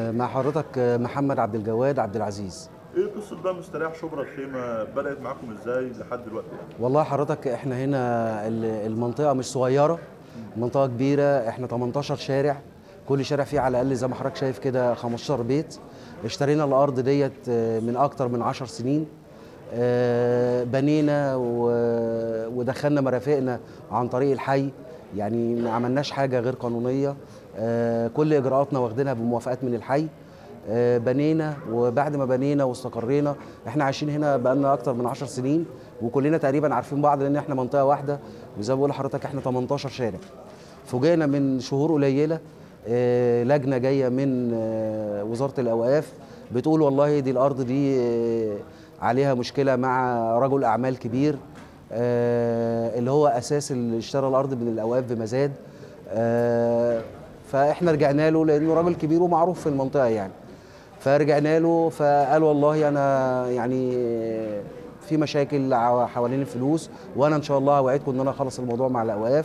مع حضرتك محمد عبد الجواد عبد العزيز ايه قصه بقى مستريح شبرا الخيمه بدات معاكم ازاي لحد دلوقتي يعني والله حضرتك احنا هنا ال- المنطقه مش صغيره منطقه كبيره احنا 18 شارع كل شارع فيه على الاقل زي ما حضرتك شايف كده 15 بيت اشترينا الارض ديت آه، من اكتر من 10 سنين آه، بنينا و- ودخلنا مرافقنا عن طريق الحي يعني ما عملناش حاجه غير قانونيه آه، كل اجراءاتنا واخدينها بموافقات من الحي آه، بنينا وبعد ما بنينا واستقرينا احنا عايشين هنا بقالنا اكتر من 10 سنين وكلنا تقريبا عارفين بعض لان احنا منطقه واحده وزي ما بقول لحضرتك احنا 18 شارع فوجئنا من شهور قليله آه، لجنه جايه من آه، وزاره الاوقاف بتقول والله دي الارض دي آه، عليها مشكله مع رجل اعمال كبير آه، اللي هو اساس اللي اشترى الارض من الاوقاف بمزاد آه، فاحنا رجعنا له لانه راجل كبير ومعروف في المنطقه يعني فرجعنا له فقال والله انا يعني في مشاكل ع- حوالين الفلوس وانا ان شاء الله اوعدكم ان انا اخلص الموضوع مع الاوقاف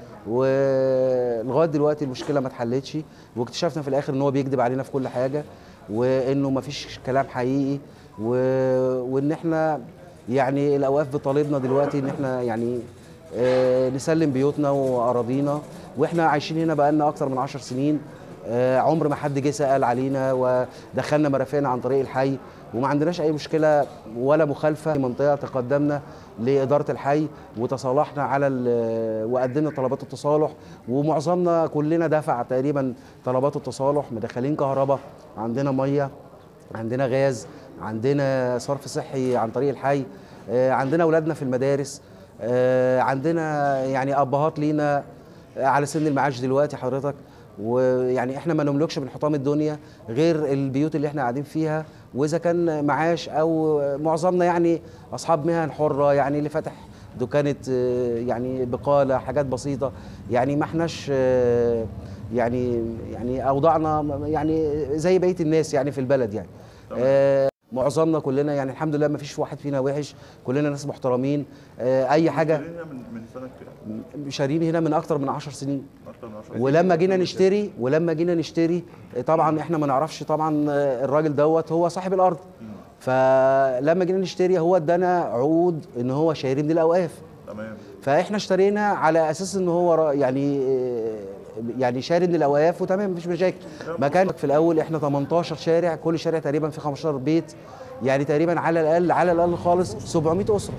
ولغايه دلوقتي المشكله ما اتحلتش واكتشفنا في الاخر ان هو بيكذب علينا في كل حاجه وانه ما فيش كلام حقيقي و... وان احنا يعني الاوقاف بتطالبنا دلوقتي ان احنا يعني آه، نسلم بيوتنا واراضينا واحنا عايشين هنا بقالنا اكتر من 10 سنين آه، عمر ما حد جه سال علينا ودخلنا مرافقنا عن طريق الحي وما عندناش اي مشكله ولا مخالفه في منطقه تقدمنا لاداره الحي وتصالحنا على ال- وقدمنا طلبات التصالح ومعظمنا كلنا دفع تقريبا طلبات التصالح مدخلين كهرباء عندنا ميه عندنا غاز عندنا صرف صحي عن طريق الحي آه، عندنا اولادنا في المدارس آه، عندنا يعني ابهات لينا على سن المعاش دلوقتي حضرتك ويعني احنا ما نملكش من حطام الدنيا غير البيوت اللي احنا قاعدين فيها واذا كان معاش او معظمنا يعني اصحاب مهن حره يعني اللي فاتح دكانه آه، يعني بقاله حاجات بسيطه يعني ما احناش آه، يعني يعني اوضاعنا يعني زي بقيه الناس يعني في البلد يعني آه، معظمنا كلنا يعني الحمد لله ما فيش واحد فينا وحش كلنا ناس محترمين آه، اي حاجه اشترينا من من سنه كام شارين هنا من اكتر من 10 سنين اكتر من 10 ولما جينا نشتري ولما جينا نشتري طبعا احنا ما نعرفش طبعا الراجل دوت هو صاحب الارض فلما جينا نشتري هو ادانا عقود ان هو شاري من الاوقاف تمام فاحنا اشترينا على اساس ان هو را- يعني يعني شاري من الاوقاف وتمام مفيش مشاكل ما كان في الاول احنا 18 شارع كل شارع تقريبا في 15 بيت يعني تقريبا على الاقل على الاقل خالص 700 اسره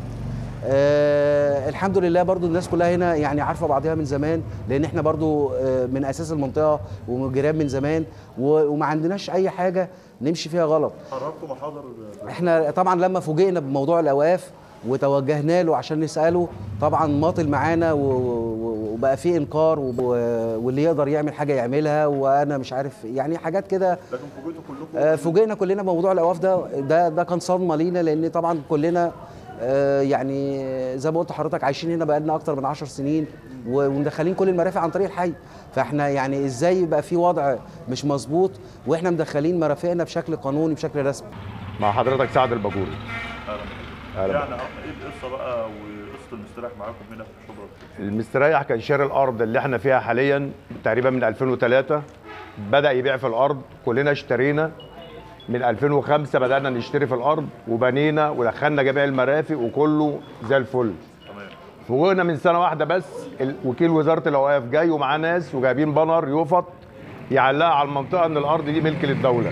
آه الحمد لله برضو الناس كلها هنا يعني عارفه بعضها من زمان لان احنا برضو آه من اساس المنطقه وجيران من زمان و- وما عندناش اي حاجه نمشي فيها غلط حررتوا محاضر احنا طبعا لما فوجئنا بموضوع الاوقاف وتوجهنا له عشان نساله طبعا ماطل معانا و- و- وبقى في انكار وب- واللي يقدر يعمل حاجه يعملها وانا مش عارف يعني حاجات كده لكن فوجئتوا كلكم آه، فوجئنا كلنا بموضوع الاوقاف ده ده ده كان صدمه لينا لان طبعا كلنا آه، يعني زي ما قلت لحضرتك عايشين هنا بقالنا اكتر من 10 سنين و- ومدخلين كل المرافق عن طريق الحي فاحنا يعني ازاي يبقى في وضع مش مظبوط واحنا مدخلين مرافقنا بشكل قانوني بشكل رسمي مع حضرتك سعد الباجوري اهلا أهلا يعني ايه القصه بقى وقصه المستريح معاكم هنا في شبرا المستريح كان شاري الارض اللي احنا فيها حاليا تقريبا من 2003 بدا يبيع في الارض كلنا اشترينا من 2005 بدانا نشتري في الارض وبنينا ودخلنا جميع المرافق وكله زي الفل تمام فوجئنا من سنه واحده بس ال- وكيل وزاره الاوقاف جاي ومعاه ناس وجايبين بانر يفط يعلقها على المنطقه ان الارض دي ملك للدوله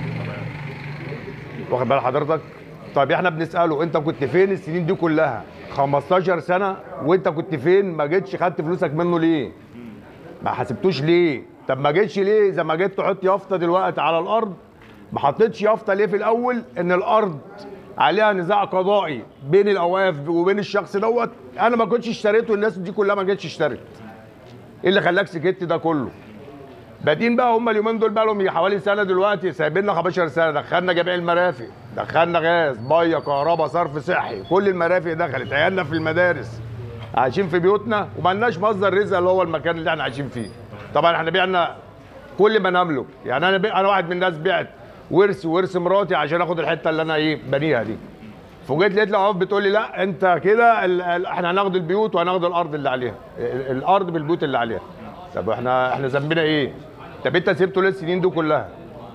واخد بال حضرتك طيب احنا بنساله انت كنت فين السنين دي كلها 15 سنه وانت كنت فين ما جيتش خدت فلوسك منه ليه ما حسبتوش ليه طب ما جيتش ليه زي ما جيت تحط يافطه دلوقتي على الارض ما حطيتش يافطه ليه في الاول ان الارض عليها نزاع قضائي بين الاوقاف وبين الشخص دوت انا ما كنتش اشتريته الناس دي كلها ما جتش اشترت ايه اللي خلاك سكت ده كله بادين بقى هم اليومين دول بقى لهم حوالي سنه دلوقتي سايبين لنا 15 سنه دخلنا جميع المرافق دخلنا غاز ميه كهرباء صرف صحي كل المرافق دخلت عيالنا في المدارس عايشين في بيوتنا ومالناش مصدر رزق اللي هو المكان اللي احنا عايشين فيه طبعا احنا بعنا كل ما نملك يعني انا بي... انا واحد من الناس بعت ورثي وورث مراتي عشان اخد الحته اللي انا ايه بنيها دي فوجئت لقيت الاوقاف بتقول لي لا انت كده ال- ال- احنا هناخد البيوت وهناخد الارض اللي عليها ال- الارض بالبيوت اللي عليها طب احنا احنا ذنبنا ايه؟ طب انت سبته ليه السنين دي كلها؟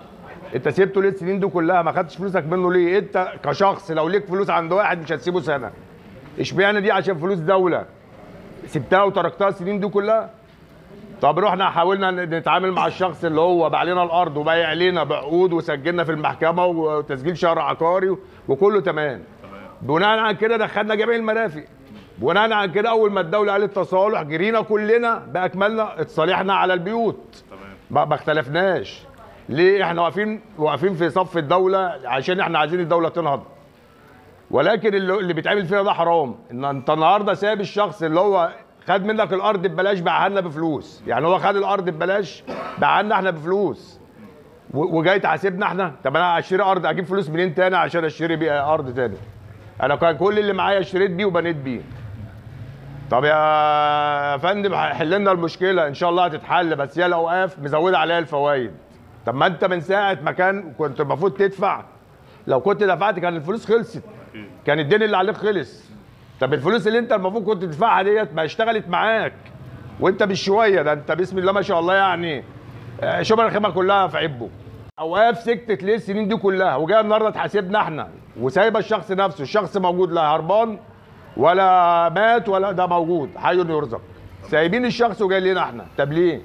انت سيبته ليه السنين دي كلها ما خدتش فلوسك منه ليه انت كشخص لو ليك فلوس عند واحد مش هتسيبه سنه اشمعنى دي عشان فلوس دوله سبتها وتركتها السنين دي كلها طب رحنا حاولنا ن- نتعامل مع الشخص اللي هو باع لنا الارض وبايع لنا بعقود وسجلنا في المحكمه وتسجيل شهر عقاري وكله تمام بناء على كده دخلنا جميع المرافق بناء على كده اول ما الدوله قالت تصالح جرينا كلنا باكملنا اتصالحنا على البيوت ما ما اختلفناش ليه احنا واقفين واقفين في صف الدوله عشان احنا عايزين الدوله تنهض ولكن اللي, اللي بيتعمل فينا ده حرام ان انت النهارده ساب الشخص اللي هو خد منك الارض ببلاش باعها لنا بفلوس يعني هو خد الارض ببلاش باعها لنا احنا بفلوس و- وجاي تحاسبنا احنا طب انا اشتري ارض اجيب فلوس منين تاني عشان اشتري بيها ارض تاني انا كان كل اللي معايا اشتريت بيه وبنيت بيه طب يا فندم حل لنا المشكله ان شاء الله هتتحل بس هي الاوقاف مزوده عليها الفوائد طب ما انت من ساعه ما كان كنت المفروض تدفع لو كنت دفعت كان الفلوس خلصت كان الدين اللي عليك خلص طب الفلوس اللي انت المفروض كنت تدفعها ديت ما اشتغلت معاك وانت مش شويه ده انت بسم الله ما شاء الله يعني آه، شبر الخيمه كلها في عبه اوقاف سكتت ليه السنين دي كلها وجاي النهارده تحاسبنا احنا وسايبه الشخص نفسه الشخص موجود لا هربان ولا مات ولا ده موجود حي يرزق سايبين الشخص وجاي لنا احنا طب ليه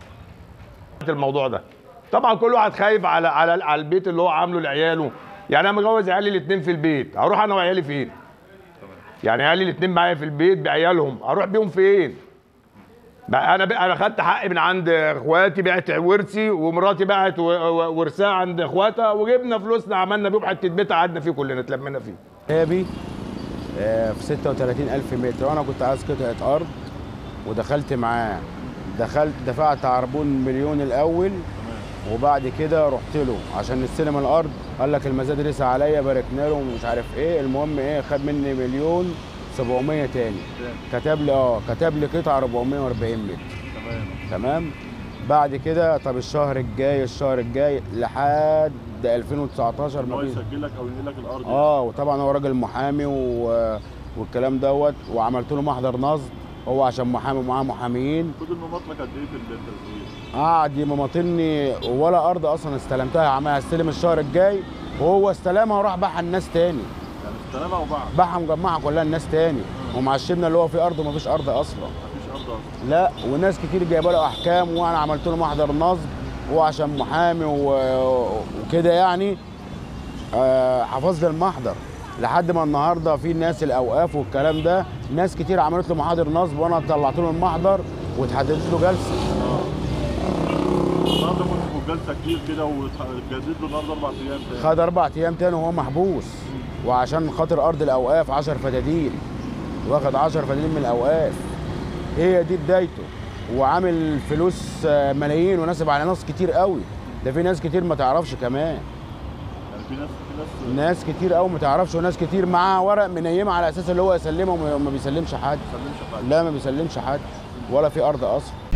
الموضوع ده طبعا كل واحد خايف على على على البيت اللي هو عامله لعياله يعني انا مجوز عيالي الاثنين في البيت هروح انا وعيالي فين يعني عيالي الاثنين معايا في البيت بعيالهم اروح بيهم فين بقى انا بقى انا خدت حقي من عند اخواتي بعت ورثي ومراتي باعت و- و- ورثها عند اخواتها وجبنا فلوسنا عملنا بيهم حته بيت قعدنا فيه كلنا اتلمينا فيه غابي آه، في 36000 متر وانا كنت عايز قطعه ارض ودخلت معاه دخلت دفعت عربون مليون الاول وبعد كده رحت له عشان نستلم الارض قال لك المزاد رسى عليا باركنا له ومش عارف ايه المهم ايه خد مني مليون 700 تاني كتب لي اه كتب لي قطعه 440 متر تمام تمام بعد كده طب الشهر الجاي الشهر الجاي لحد 2019 ان هو مفيش يسجل لك او ينقل لك الارض اه وطبعا هو راجل محامي و... والكلام دوت وعملت له محضر نصب هو عشان محامي ومعاه محاميين خد المماطله قد ايه في التسويق قعد يماطلني ولا ارض اصلا استلمتها عمال استلم الشهر الجاي وهو استلمها وراح باعها الناس تاني يعني استلمها وباع باعها مجمعها كلها الناس تاني ومعشمنا اللي هو في ارض ومفيش ارض اصلا مفيش ارض اصلا لا وناس كتير جايبه له احكام وانا عملت له محضر نصب هو عشان محامي و- وكده يعني آه، حفظت المحضر لحد ما النهارده في ناس الاوقاف والكلام ده ناس كتير عملت له محاضر نصب وانا طلعت له المحضر واتحددت له جلسه النهارده كنت في جلسه كتير كده وجدد له النهارده اربع ايام تاني خد اربع ايام تاني وهو محبوس وعشان خاطر ارض الاوقاف 10 فتادين واخد 10 فتادين من الاوقاف هي دي بدايته وعامل فلوس آه، ملايين وناسب على ناس كتير قوي ده في ناس كتير ما تعرفش كمان يعني في ناس في ناس ناس كتير قوي ما تعرفش وناس كتير معاها ورق منيمه على اساس اللي هو يسلمه وما ما بيسلمش حد ما بيسلمش حاجه لا ما بيسلمش حد ولا في ارض اصلا